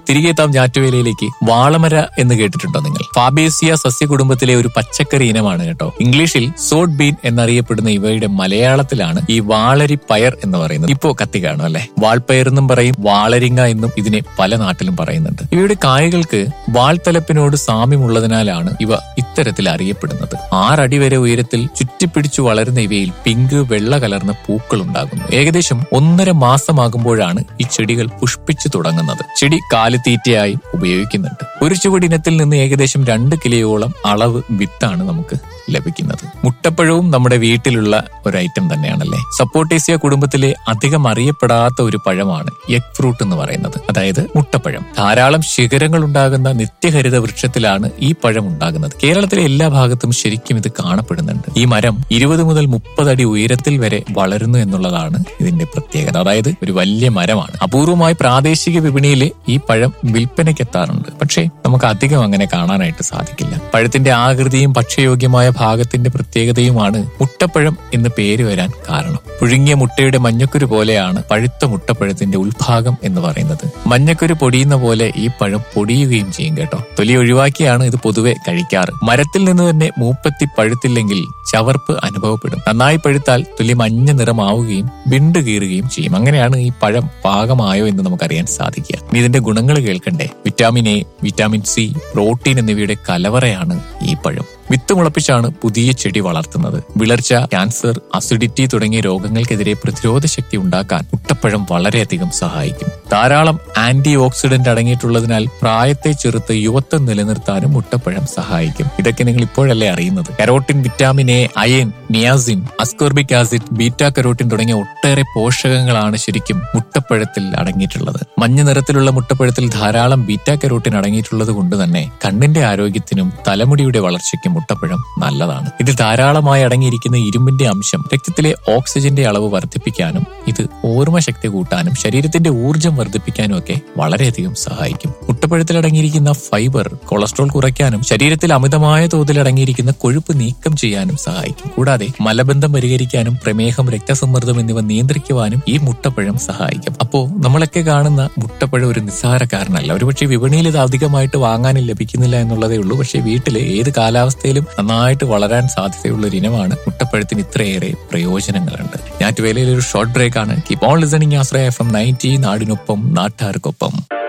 തിരികെ എത്താം ഞാറ്റുവേലയിലേക്ക് വാളമര എന്ന് കേട്ടിട്ടുണ്ടോ നിങ്ങൾ ഫാബേസിയ സസ്യകുടുംബത്തിലെ ഒരു പച്ചക്കറി ഇനമാണ് കേട്ടോ ഇംഗ്ലീഷിൽ സോഡ് ബീൻ എന്നറിയപ്പെടുന്ന ഇവയുടെ മലയാളത്തിലാണ് ഈ വാളരി പയർ എന്ന് പറയുന്നത് ഇപ്പോ കത്തി കാണും അല്ലെ വാൾപ്പയർ എന്നും പറയും വാളരിങ്ങ എന്നും ഇതിനെ പല നാട്ടിലും പറയുന്നുണ്ട് ഇവയുടെ കായകൾക്ക് വാൾത്തലപ്പിനോട് സാമ്യമുള്ളതിനാലാണ് ഇവ ഇത്തരത്തിൽ അറിയപ്പെടുന്നത് ആറടി വരെ ഉയരത്തിൽ ചുറ്റിപ്പിടിച്ചു വളരുന്ന ഇവയിൽ പിങ്ക് വെള്ള കലർന്ന പൂക്കൾ ഉണ്ടാകുന്നു ഏകദേശം ഒന്നര മാസമാകുമ്പോഴാണ് ഈ ചെടികൾ പുഷ്പിച്ചു തുടങ്ങുന്നത് ചെടി കാലിത്തീറ്റയായും ഉപയോഗിക്കുന്നുണ്ട് ഒരു ചുവടിനത്തിൽ നിന്ന് ഏകദേശം രണ്ട് കിലോയോളം അളവ് വിത്താണ് നമുക്ക് ലഭിക്കുന്നത് മുട്ടപ്പഴവും നമ്മുടെ വീട്ടിലുള്ള ഒരു ഐറ്റം തന്നെയാണല്ലേ സപ്പോർട്ടേസിയ കുടുംബത്തിലെ അധികം അറിയപ്പെടാത്ത ഒരു പഴമാണ് എഗ് ഫ്രൂട്ട് എന്ന് പറയുന്നത് അതായത് മുട്ടപ്പഴം ധാരാളം ശിഖരങ്ങൾ ഉണ്ടാകുന്ന നിത്യഹരിത വൃക്ഷത്തിലാണ് ഈ പഴം ഉണ്ടാകുന്നത് കേരളത്തിലെ എല്ലാ ഭാഗത്തും ശരിക്കും ഇത് കാണപ്പെടുന്നുണ്ട് ഈ മരം ഇരുപത് മുതൽ മുപ്പത് അടി ഉയരത്തിൽ വരെ വളരുന്നു എന്നുള്ളതാണ് ഇതിന്റെ പ്രത്യേകത അതായത് ഒരു വലിയ മരമാണ് അപൂർവമായി പ്രാദേശിക വിപണിയിൽ ഈ പഴം വിൽപ്പനയ്ക്ക് എത്താറുണ്ട് പക്ഷേ നമുക്ക് അധികം അങ്ങനെ കാണാനായിട്ട് സാധിക്കില്ല പഴത്തിന്റെ ആകൃതിയും ഭക്ഷ്യയോഗ്യമായ ഭാഗത്തിന്റെ പ്രത്യേകതയുമാണ് മുട്ടപ്പഴം എന്ന് പേര് വരാൻ കാരണം പുഴുങ്ങിയ മുട്ടയുടെ മഞ്ഞക്കുരു പോലെയാണ് പഴുത്ത മുട്ടപ്പഴത്തിന്റെ ഉൾഭാഗം എന്ന് പറയുന്നത് മഞ്ഞക്കുരു പൊടിയുന്ന പോലെ ഈ പഴം പൊടിയുകയും ചെയ്യും കേട്ടോ തൊലി ഒഴിവാക്കിയാണ് ഇത് പൊതുവെ കഴിക്കാറ് മരത്തിൽ നിന്ന് തന്നെ മൂപ്പത്തി പഴുത്തില്ലെങ്കിൽ ചവർപ്പ് അനുഭവപ്പെടും നന്നായി പഴുത്താൽ തൊലി മഞ്ഞ നിറമാവുകയും വിണ്ടു കീറുകയും ചെയ്യും അങ്ങനെയാണ് ഈ പഴം പാകമായോ എന്ന് നമുക്കറിയാൻ സാധിക്കുക ഇനി ഇതിന്റെ ഗുണങ്ങൾ കേൾക്കണ്ടേ vitamin A vitamin C protein എന്നിവയുടെ കലവറയാണ് ഈ പഴം വിത്ത് മുളപ്പിച്ചാണ് പുതിയ ചെടി വളർത്തുന്നത് വിളർച്ച ക്യാൻസർ അസിഡിറ്റി തുടങ്ങിയ രോഗങ്ങൾക്കെതിരെ പ്രതിരോധ ശക്തി ഉണ്ടാക്കാൻ മുട്ടപ്പഴം വളരെയധികം സഹായിക്കും ധാരാളം ആന്റി ഓക്സിഡന്റ് അടങ്ങിയിട്ടുള്ളതിനാൽ പ്രായത്തെ ചെറുത്ത് യുവത്വം നിലനിർത്താനും മുട്ടപ്പഴം സഹായിക്കും ഇതൊക്കെ നിങ്ങൾ ഇപ്പോഴല്ലേ അറിയുന്നത് carotene vitamin A iron niacin ascorbic acid beta carotene തുടങ്ങിയ ഒട്ടേറെ പോഷകങ്ങളാണ് ശരിക്കും മുട്ടപ്പഴത്തിൽ അടങ്ങിയിട്ടുള്ളത് മഞ്ഞ നിറത്തിലുള്ള മുട്ടപ്പഴത്തിൽ ധാരാളം ബീറ്റ കരോട്ടിൻ അടങ്ങിയിട്ടുള്ളത് കൊണ്ട് തന്നെ കണ്ണിന്റെ ആരോഗ്യത്തിനും തലമുടിയുടെ വളർച്ചയ്ക്കും മുട്ടപ്പഴം നല്ലതാണ് ഇതിൽ ധാരാളമായി അടങ്ങിയിരിക്കുന്ന ഇരുമ്പിന്റെ അംശം രക്തത്തിലെ ഓക്സിജന്റെ അളവ് വർദ്ധിപ്പിക്കാനും ഇത് ഓർമ്മശക്തി കൂട്ടാനും ശരീരത്തിന്റെ ഊർജ്ജം വർദ്ധിപ്പിക്കാനും ഒക്കെ വളരെയധികം സഹായിക്കും മുട്ടപ്പഴത്തിൽ അടങ്ങിയിരിക്കുന്ന ഫൈബർ കൊളസ്ട്രോൾ കുറയ്ക്കാനും ശരീരത്തിൽ അമിതമായ തോതിൽ അടങ്ങിയിരിക്കുന്ന കൊഴുപ്പ് നീക്കം ചെയ്യാനും സഹായിക്കും കൂടാതെ മലബന്ധം പരിഹരിക്കാനും പ്രമേഹം രക്തസമ്മർദ്ദം എന്നിവ നിയന്ത്രിക്കുവാനും ഈ മുട്ടപ്പഴം സഹായിക്കും അപ്പോ നമ്മളൊക്കെ കാണുന്ന മുട്ടപ്പഴം ഒരു നിസ്സാരക്കാരനല്ല ഒരുപക്ഷെ വിപണിയിൽ ഇത് അധികമായിട്ട് വാങ്ങാനും ലഭിക്കുന്നില്ല എന്നുള്ളതേ ഉള്ളൂ പക്ഷേ വീട്ടിൽ ഏത് കാലാവസ്ഥയിലും നന്നായിട്ട് വളരാൻ സാധ്യതയുള്ള ഒരു ഇനമാണ് മുട്ടപ്പഴത്തിന് ഇത്രയേറെ പ്രയോജനങ്ങളുണ്ട് ഞാറ്റുവേലയിൽ ഒരു ഷോർട്ട് ബ്രേക്ക് ആണ് keep on listening Ashraya F M ninety നാടിനൊപ്പം നാട്ടാർക്കൊപ്പം